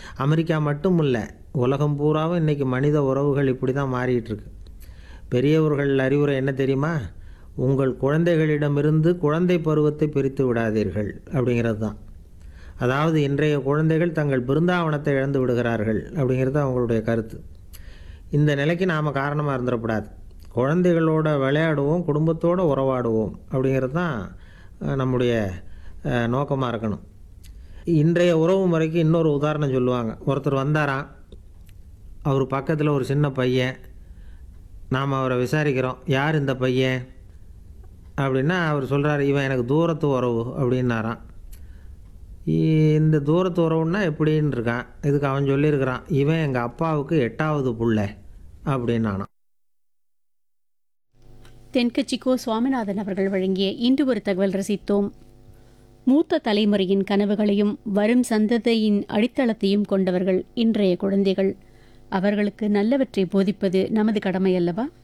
America மட்டும் இல்லை உலகம் பூராவும் இன்றைக்கி மனித உறவுகள் இப்படி தான் மாறிட்டு இருக்கு பெரியவர்கள் அறிவுரை என்ன தெரியுமா உங்கள் குழந்தைகளிடமிருந்து குழந்தை பருவத்தை பிரித்து விடாதீர்கள் அப்படிங்கிறது தான் அதாவது இன்றைய குழந்தைகள் தங்கள் பிருந்தாவனத்தை இழந்து விடுகிறார்கள் அப்படிங்கிறது அவங்களுடைய கருத்து இந்த நிலைக்கு நாம் காரணமாக இருந்துடக்கூடாது குழந்தைகளோட விளையாடுவோம் குடும்பத்தோடு உறவாடுவோம் அப்படிங்கிறது தான் அஹ், நம்முடைய நோக்கமாக இருக்கணும் இன்றைய உறவு முறைக்கு இன்னொரு உதாரணம் சொல்லுவாங்க ஒருத்தர் வந்தாராம் அவர் பக்கத்தில் ஒரு சின்ன பையன் நாம் அவரை விசாரிக்கிறோம் யார் இந்த பையன் அப்படின்னா அவர் சொல்கிறார் இவன் எனக்கு தூரத்து உறவு அப்படின்னாராம் இ- இந்த தூரத்து உறவுன்னா எப்படின்னு இருக்கான் இதுக்கு அவன் சொல்லியிருக்கிறான் இவன் எங்கள் அப்பாவுக்கு எட்டாவது புள்ள அப்படின்னானாம் தென்கட்சிக்கோ சுவாமிநாதன் அவர்கள் வழங்கிய இன்று ஒரு தகவல் ரசித்தோம் மூத்த தலைமுறையின் கனவுகளையும் வரும் சந்ததியின் அடித்தளத்தையும் கொண்டவர்கள் இன்றைய குழந்தைகள் அவர்களுக்கு நல்லவற்றை போதிப்பது நமது கடமை அல்லவா